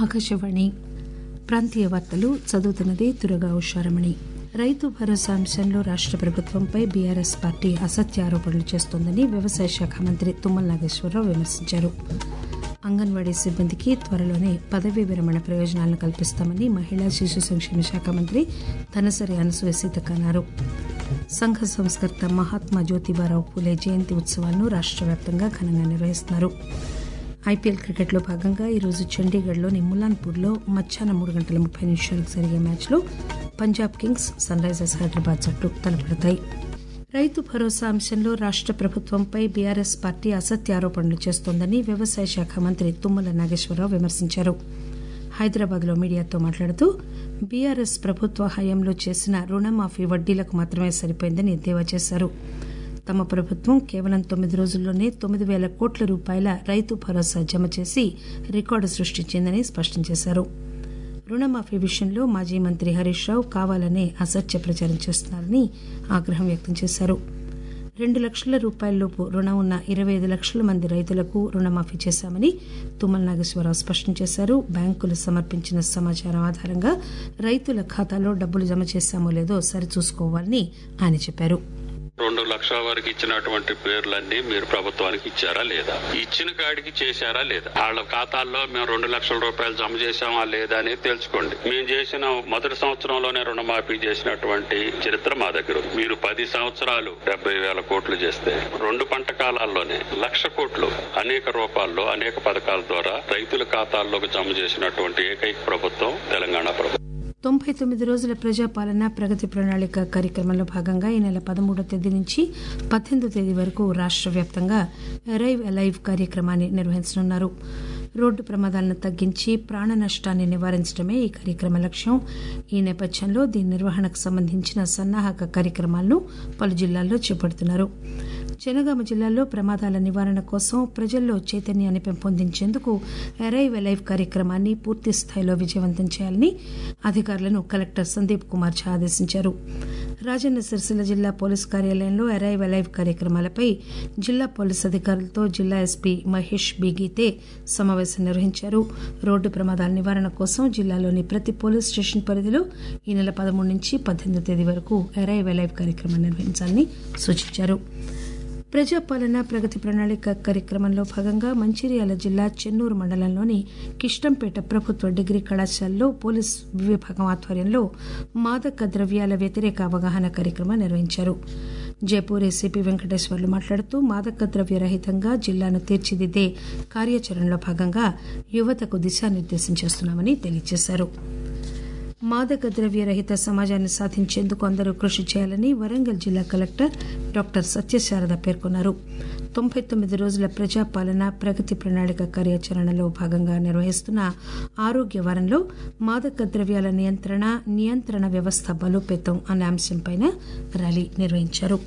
ఆకాశవాణి ప్రాంతీయ వార్తలు చదువుతున్నది దుర్గా ఉషారమణి రైతు భరోసా అంశంలో రాష్ట ప్రభుత్వంపై బీఆర్ఎస్ పార్టీ అసత్య ఆరోపణలు చేస్తోందని వ్యవసాయ శాఖ మంత్రి తుమ్మల నాగేశ్వరరావు విమర్శించారు అంగన్వాడీ సిబ్బందికి త్వరలోనే పదవీ విరమణ ప్రయోజనాలను కల్పిస్తామని మహిళా శిశు సంక్షేమ శాఖ మంత్రి తనసరి అనసూయ సీతక్క అన్నారు సంఘ సంస్కర్త మహాత్మా జ్యోతిబారావు పూలే జయంతి ఉత్సవాలను రాష్ట వ్యాప్తంగా ఘనంగా నిర్వహిస్తున్నారు ఐపీఎల్ క్రికెట్లో భాగంగా ఈరోజు చండీగఢ్లోని ములాన్పూర్లో మధ్యాహ్నం మూడు గంటల ముప్పై నిమిషాలకు జరిగే మ్యాచ్లో Punjab Kings Sunrisers Hyderabad జట్లు తలపడతాయి రైతు భరోసా అంశంలో రాష్ట ప్రభుత్వంపై బీఆర్ఎస్ పార్టీ అసత్య ఆరోపణలు చేస్తోందని వ్యవసాయ శాఖ మంత్రి తుమ్మల నాగేశ్వరరావు విమర్శించారు హైదరాబాద్ లో మీడియాతో మాట్లాడుతూ బీఆర్ఎస్ ప్రభుత్వ హయాంలో చేసిన రుణమాఫీ వడ్డీలకు మాత్రమే సరిపోయిందని ఎద్దేవా చేశారు తమ ప్రభుత్వం కేవలం తొమ్మిది రోజుల్లోనే తొమ్మిది పేల కోట్ల రూపాయల రైతు భరోసా జమ చేసి రికార్డు సృష్టించిందని స్పష్టం చేశారు రుణమాఫీ విషయంలో మాజీ మంత్రి హరీష్ రావు కావాలనే అసత్య ప్రచారం చేస్తున్నారని ఆగ్రహం వ్యక్తం చేశారు రెండు లక్షల రూపాయలలోపు రుణం ఉన్న ఇరవై ఐదు లక్షల మంది రైతులకు రుణమాఫీ చేశామని తుమ్మల నాగేశ్వరరావు స్పష్టం చేశారు బ్యాంకులు సమర్పించిన సమాచారం ఆధారంగా రైతుల ఖాతాలో డబ్బులు జమ చేశామో లేదో సరిచూసుకోవాలని ఆయన చెప్పారు రెండు లక్షల వరకు ఇచ్చినటువంటి పేర్లన్నీ మీరు ప్రభుత్వానికి ఇచ్చారా లేదా ఇచ్చిన కాడికి చేశారా లేదా వాళ్ళ ఖాతాల్లో మేము రెండు లక్షల రూపాయలు జమ చేశామా లేదా అనేది తెలుసుకోండి మేము చేసిన మొదటి సంవత్సరంలోనే రుణమాఫీ చేసినటువంటి చరిత్ర మా దగ్గర ఉంది. మీరు పది సంవత్సరాలు డెబ్బై వేల కోట్లు చేస్తే రెండు పంట కాలాల్లోనే లక్ష కోట్లు అనేక రూపాల్లో అనేక పథకాల ద్వారా రైతుల ఖాతాల్లోకి జమ చేసినటువంటి ఏకైక ప్రభుత్వం తెలంగాణ ప్రభుత్వం తొంభై తొమ్మిది రోజుల ప్రజాపాలన ప్రగతి ప్రణాళిక కార్యక్రమంలో భాగంగా ఈ నెల పదమూడో తేదీ నుంచి పద్దెనిమిదో తేదీ వరకు రాష్ట వ్యాప్తంగా అరైవ్ అలైవ్ కార్యక్రమాన్ని నిర్వహించనున్నారు రోడ్డు ప్రమాదాలను తగ్గించి ప్రాణ నష్టాన్ని నివారించడమే ఈ కార్యక్రమ లక్ష్యం ఈ నేపథ్యంలో దీని నిర్వహణకు సంబంధించిన సన్నాహక కార్యక్రమాలను పలు జిల్లాల్లో చేపడుతున్నారు జనగామ జిల్లాలో ప్రమాదాల నివారణ కోసం ప్రజల్లో చైతన్యాన్ని పెంపొందించేందుకు అరైవ్ అలైవ్ కార్యక్రమాన్ని పూర్తి స్థాయిలో విజయవంతం చేయాలని అధికారులను కలెక్టర్ సందీప్ కుమార్ ఝా ఆదేశించారు రాజన్న సిరిసిల్ల జిల్లా పోలీస్ కార్యాలయంలో అరైవ్ అలైవ్ కార్యక్రమాలపై జిల్లా పోలీస్ అధికారులతో జిల్లా ఎస్పీ మహేష్ బీగీతే సమావేశం నిర్వహించారు రోడ్డు ప్రమాదాల నివారణ కోసం జిల్లాలోని ప్రతి పోలీస్ స్టేషన్ పరిధిలో ఈ నెల పదమూడు నుంచి పద్దెనిమిదో తేదీ వరకు అరైవ్ అలైవ్ కార్యక్రమం నిర్వహించాలని సూచించారు ప్రజాపాలన ప్రగతి ప్రణాళిక కార్యక్రమంలో భాగంగా మంచిర్యాల జిల్లా చెన్నూరు మండలంలోని కిష్టంపేట ప్రభుత్వ డిగ్రీ కళాశాలలో పోలీస్ విభాగం ఆధ్వర్యంలో మాదక ద్రవ్యాల వ్యతిరేక అవగాహన కార్యక్రమం నిర్వహించారు జైపూర్ ఏసీపీ వెంకటేశ్వర్లు మాట్లాడుతూ మాదక ద్రవ్య రహితంగా జిల్లాను తీర్చిదిద్దే కార్యాచరణలో భాగంగా యువతకు దిశానిర్దేశం చేస్తున్నామని తెలియజేశారు మాదక ద్రవ్య రహిత సమాజాన్ని సాధించేందుకు అందరూ కృషి చేయాలని వరంగల్ జిల్లా కలెక్టర్ డాక్టర్ సత్యశారద పేర్కొన్నారు తొంభై తొమ్మిది రోజుల ప్రజాపాలన ప్రగతి ప్రణాళిక కార్యాచరణలో భాగంగా నిర్వహిస్తున్న ఆరోగ్య వారంలో మాదక ద్రవ్యాల నియంత్రణ నియంత్రణ వ్యవస్థ బలోపేతం అనే అంశంపై ర్యాలీ నిర్వహించారు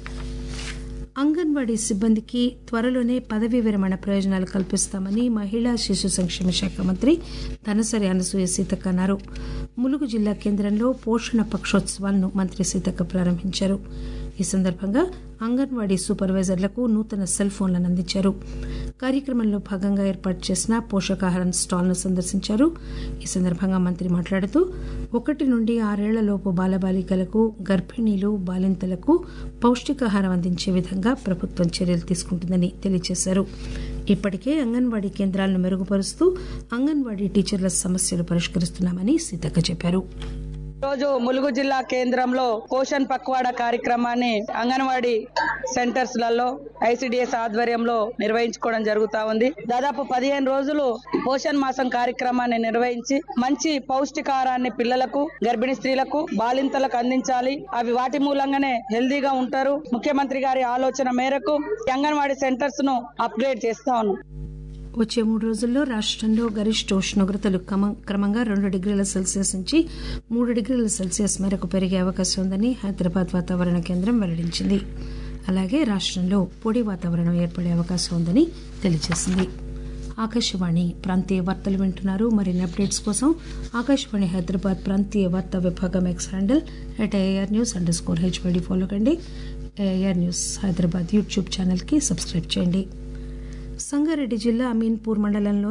అంగన్వాడీ సిబ్బందికి త్వరలోనే పదవీ విరమణ ప్రయోజనాలు కల్పిస్తామని మహిళా శిశు సంక్షేమ శాఖ మంత్రి తనసరి అనసూయ సీతక్క అన్నారు ములుగు జిల్లా కేంద్రంలో పోషణ పక్షోత్సవాలను మంత్రి సీతక్క ప్రారంభించారు ఈ సందర్భంగా అంగన్వాడీ సూపర్వైజర్లకు నూతన సెల్ ఫోన్లను అందించారు కార్యక్రమంలో భాగంగా ఏర్పాటు చేసిన పోషకాహారం స్టాల్ను సందర్శించారు ఈ సందర్భంగా మంత్రి మాట్లాడుతూ ఒకటి నుండి ఆరేళ్లలోపు బాలబాలికలకు గర్భిణీలు బాలింతలకు పౌష్టికాహారం అందించే విధంగా ప్రభుత్వం చర్యలు తీసుకుంటుందని తెలియజేశారు ఇప్పటికే అంగన్వాడీ కేంద్రాలను మెరుగుపరుస్తూ అంగన్వాడీ టీచర్ల సమస్యలు పరిష్కరిస్తున్నామని సీతక్క చెప్పారు రోజు ములుగు జిల్లా కేంద్రంలో పోషణ్ పక్వాడ కార్యక్రమాన్ని అంగన్వాడీ సెంటర్స్ లలో ఐసిడిఎస్ ఆధ్వర్యంలో నిర్వహించుకోవడం జరుగుతా ఉంది దాదాపు పదిహేను రోజులు పోషణ్ మాసం కార్యక్రమాన్ని నిర్వహించి మంచి పౌష్టికాహారాన్ని పిల్లలకు గర్భిణీ స్త్రీలకు బాలింతలకు అందించాలి అవి వాటి మూలంగానే హెల్దీగా ఉంటారు ముఖ్యమంత్రి గారి ఆలోచన మేరకు ఈ అంగన్వాడీ సెంటర్స్ ను అప్గ్రేడ్ చేస్తా ఉన్నాం వచ్చే మూడు రోజుల్లో రాష్టంలో గరిష్ట ఉష్ణోగ్రతలు క్రమ- క్రమంగా రెండు డిగ్రీల సెల్సియస్ నుంచి మూడు డిగ్రీల సెల్సియస్ మేరకు పెరిగే అవకాశం ఉందని హైదరాబాద్ వాతావరణ కేంద్రం వెల్లడించింది అలాగే రాష్టంలో పొడి వాతావరణం ఏర్పడే అవకాశం ఉందని తెలియజేసింది ఆకాశవాణి ప్రాంతీయ వార్తలు వింటున్నారు మరిన్ని అప్డేట్స్ కోసం ఆకాశవాణి హైదరాబాద్ ప్రాంతీయ వార్తా విభాగం X handle at AIR news underscore HYD follow కండి ఏఆర్ న్యూస్ హైదరాబాద్ యూట్యూబ్ ఛానల్కి సబ్స్క్రైబ్ చేయండి సంగారెడ్డి జిల్లా అమీన్పూర్ మండలంలోని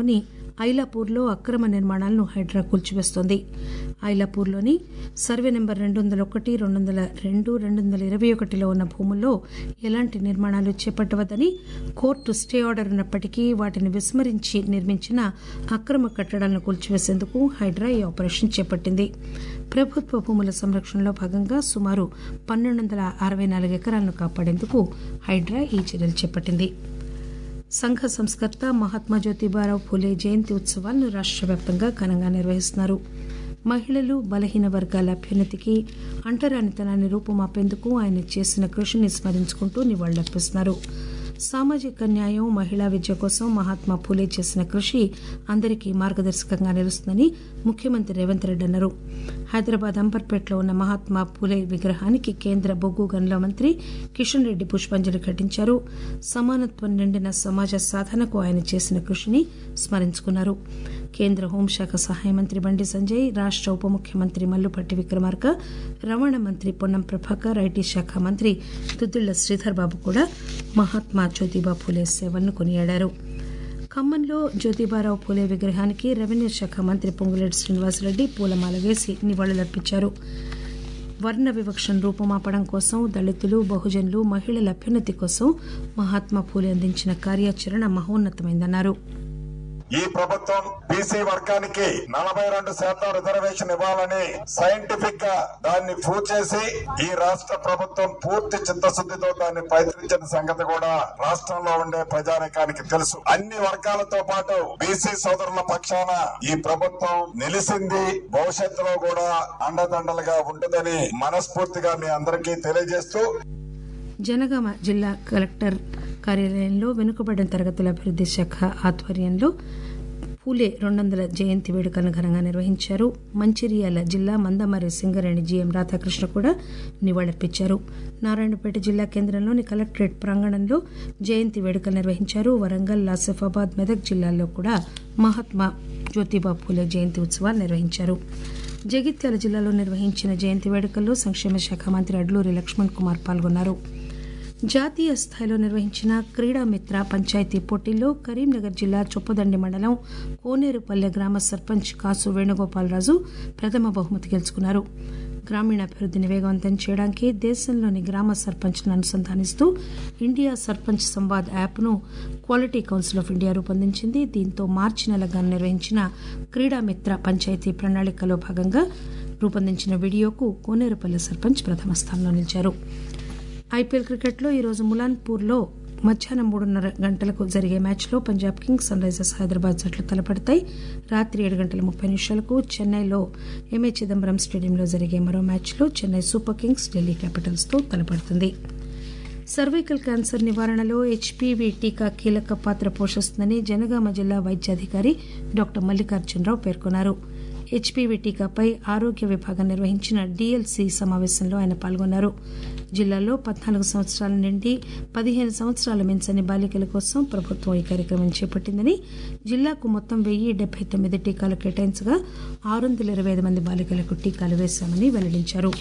ఐలాపూర్లో అక్రమ నిర్మాణాలను హైడ్రా కూల్చివేస్తోంది ఐలాపూర్లోని సర్వే నెంబర్ రెండు వందల ఒకటి రెండు వందల రెండు రెండు వందల ఇరవై ఒకటిలో ఉన్న భూముల్లో ఎలాంటి నిర్మాణాలు చేపట్టవద్దని కోర్టు స్టే ఆర్డర్ ఉన్నప్పటికీ వాటిని విస్మరించి నిర్మించిన అక్రమ కట్టడాలను కూల్చివేసేందుకు హైడ్రా ఈ ఆపరేషన్ చేపట్టింది ప్రభుత్వ భూముల సంరక్షణలో భాగంగా సుమారు పన్నెండు వందల అరవై నాలుగు ఎకరాలను కాపాడేందుకు హైడ్రా ఈ చర్యలు చేపట్టింది సంఘ సంస్కర్త మహాత్మా జ్యోతిబారావు ఫులే జయంతి ఉత్సవాలను రాష్ట్ర వ్యాప్తంగా ఘనంగా నిర్వహిస్తున్నారు మహిళలు బలహీన వర్గాల అభ్యున్నతికి అంటరానితనాన్ని రూపుమాపేందుకు ఆయన చేసిన కృషిని స్మరించుకుంటూ నివాళులర్పిస్తున్నారు సామాజిక న్యాయం మహిళా విద్య కోసం మహాత్మా ఫూలే చేసిన కృషి అందరికీ మార్గదర్శకంగా నిలుస్తుందని ముఖ్యమంత్రి రేవంత్ రెడ్డి అన్నారు హైదరాబాద్ అంబర్పేటలో ఉన్న మహాత్మా ఫూలే విగ్రహానికి కేంద్ర బొగ్గు గనుల మంత్రి కిషన్ రెడ్డి పుష్పాంజలి ఘటించారు సమానత్వం నిండిన సమాజ సాధనకు ఆయన చేసిన కృషిని స్మరించుకున్నారు కేంద్ర హోంశాఖ సహాయ మంత్రి బండి సంజయ్ రాష్ట ఉప ముఖ్యమంత్రి మల్లుపట్టి విక్రమార్క రవాణా మంత్రి పొన్నం ప్రభాకర్ ఐటీ శాఖ మంత్రి దుద్దిళ్ల శ్రీధర్ బాబు కూడా మహాత్మా జ్యోతిబా ఫూలే సేవలను కొనియాడారు ఖమ్మంలో జ్యోతిబారావు పూలే విగ్రహానికి రెవెన్యూ శాఖ మంత్రి పొంగులేటి శ్రీనివాసరెడ్డి పూలమాల వేసి నివాళులర్పించారు వర్ణ వివక్షను రూపుమాపడం కోసం దళితులు బహుజనులు మహిళల అభ్యున్నతి కోసం మహాత్మా ఫూలే అందించిన కార్యాచరణ మహోన్నతమైందన్నారు ఈ ప్రభుత్వం బీసీ వర్గానికి నలభై రెండు శాతం రిజర్వేషన్ ఇవ్వాలని సైంటిఫిక్ గా దాన్ని ప్రూవ్ చేసి ఈ రాష్ట్ర ప్రభుత్వం పూర్తి చిత్తశుద్దితో దాన్ని ప్రయత్నించిన సంగతి కూడా రాష్ట్రంలో ఉండే ప్రజానికానికి తెలుసు అన్ని వర్గాలతో పాటు బీసీ సోదరుల పక్షాన ఈ ప్రభుత్వం నిలిసింది భవిష్యత్తులో కూడా అండదండలుగా ఉంటుందని మనస్ఫూర్తిగా మీ అందరికీ తెలియజేస్తూ జనగామ జిల్లా కలెక్టర్ కార్యాలయంలో వెనుకబడిన తరగతుల అభివృద్ది శాఖ ఆధ్వర్యంలో పూలే రెండు వందల జయంతి వేడుకలను ఘనంగా నిర్వహించారు మంచిర్యాల జిల్లా మందమరి సింగరేణి జీఎం రాధాకృష్ణ కూడా నివాళులర్పించారు నారాయణపేట జిల్లా కేంద్రంలోని కలెక్టరేట్ ప్రాంగణంలో జయంతి వేడుకలు నిర్వహించారు వరంగల్ ఆసిఫాబాద్ మెదక్ జిల్లాల్లో కూడా మహాత్మా జ్యోతిబా పూలే జయంతి ఉత్సవాలు నిర్వహించారు జగిత్యాల జిల్లాలో నిర్వహించిన జయంతి వేడుకల్లో సంక్షేమ శాఖ మంత్రి అడ్లూరి లక్ష్మణ్ కుమార్ పాల్గొన్నారు జాతీయ స్థాయిలో నిర్వహించిన క్రీడా మిత్ర పంచాయతీ పోటీల్లో కరీంనగర్ జిల్లా చొప్పదండి మండలం కోనేరుపల్లె గ్రామ సర్పంచ్ కాసు వేణుగోపాలరాజు ప్రథమ బహుమతి గెలుచుకున్నారు గ్రామీణాభివృద్ధిని వేగవంతం చేయడానికి దేశంలోని గ్రామ సర్పంచ్లను అనుసంధానిస్తూ ఇండియా సర్పంచ్ సంవాద్ యాప్ను క్వాలిటీ కౌన్సిల్ ఆఫ్ ఇండియా రూపొందించింది దీంతో మార్చి నెలగా నిర్వహించిన క్రీడా మిత్ర పంచాయతీ ప్రణాళికలో భాగంగా రూపొందించిన వీడియోకు కోనేరుపల్లె సర్పంచ్ ప్రథమ స్థానంలో నిలిచారు ఐపీఎల్ క్రికెట్లో ఈరోజు ములాన్పూర్లో మధ్యాహ్నం మూడున్నర గంటలకు జరిగే మ్యాచ్లో Punjab Kings Sunrisers Hyderabad జట్లు తలపడతాయి రాత్రి ఏడు గంటల ముప్పై నిమిషాలకు చెన్నైలో ఎంఏ చిదంబరం స్టేడియంలో జరిగే మరో మ్యాచ్లో చెన్నై సూపర్ కింగ్స్ ఢిల్లీ క్యాపిటల్స్తో తలపడుతుంది సర్వైకల్ క్యాన్సర్ నివారణలో హెచ్పీవీ టీకా కీలక పాత్ర పోషిస్తుందని జనగామ జిల్లా వైద్యాధికారి డాక్టర్ మల్లికార్జునరావు పేర్కొన్నారు హెచ్పీవీ టీకాపై ఆరోగ్య విభాగం నిర్వహించిన డీఎల్సీ సమావేశంలో ఆయన పాల్గొన్నారు జిల్లాలో పద్నాలుగు సంవత్సరాల నుండి పదిహేను సంవత్సరాల మించని బాలికల కోసం ప్రభుత్వం ఈ కార్యక్రమం చేపట్టిందని జిల్లాకు మొత్తం వెయ్యి డెబ్బై తొమ్మిది టీకాలు కేటాయించగా ఆరు వందల ఇరవై ఐదు మంది బాలికలకు టీకాలు వేశామని వెల్లడించారు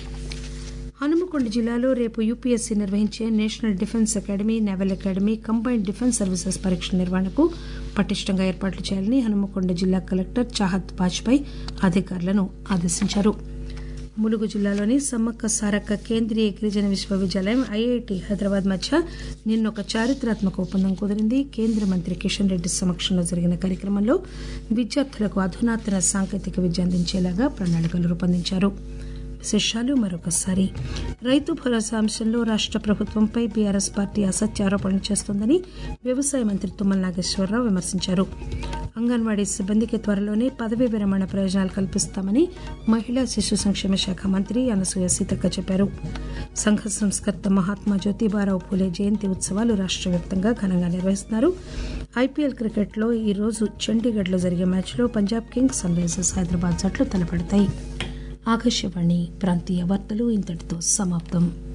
హనుమకొండ జిల్లాలో రేపు యూపీఎస్సీ నిర్వహించే National Defence Academy Naval Academy Combined Defence Services పరీక్షల నిర్వహణకు పటిష్టంగా ఏర్పాట్లు చేయాలని హనుమకొండ జిల్లా కలెక్టర్ చాహత్ బాజ్పాయ్ అధికారులను ఆదేశించారు ములుగు జిల్లాలోని సమ్మక్క సారక్క కేంద్రీయ గిరిజన విశ్వవిద్యాలయం ఐఐటి హైదరాబాద్ మధ్య నిన్న ఒక చారిత్రాత్మక ఒప్పందం కుదిరింది కేంద్ర మంత్రి కిషన్ రెడ్డి సమక్షంలో జరిగిన కార్యక్రమంలో విద్యార్థులకు అధునాతన సాంకేతిక విద్య అందించేలాగా ప్రణాళికలు రూపొందించారు విశేషాలు మరొకసారి రైతు భరోసా అంశంలో రాష్ట్ర ప్రభుత్వంపై బీఆర్ఎస్ పార్టీ అసత్య ఆరోపణలు చేస్తోందని వ్యవసాయ మంత్రి తుమ్మల నాగేశ్వరరావు విమర్శించారు అంగన్వాడీ సిబ్బందికి త్వరలోనే పదవీ విరమణ ప్రయోజనాలు కల్పిస్తామని మహిళా శిశు సంక్షేమ శాఖ మంత్రి అనసూయ సీతక్క చెప్పారు సంఘ సంస్కర్త మహాత్మా జ్యోతిబారావు పూలే జయంతి ఉత్సవాలు రాష్ట్ర వ్యాప్తంగా ఘనంగా నిర్వహిస్తున్నారు ఐపీఎల్ క్రికెట్లో ఈ రోజు చండీగఢ్లో జరిగే మ్యాచ్లో Punjab Kings Sunrisers Hyderabad జట్లు తలపడతాయి ఆకాశవాణి ప్రాంతీయ వార్తలు ఇంతటితో సమాప్తం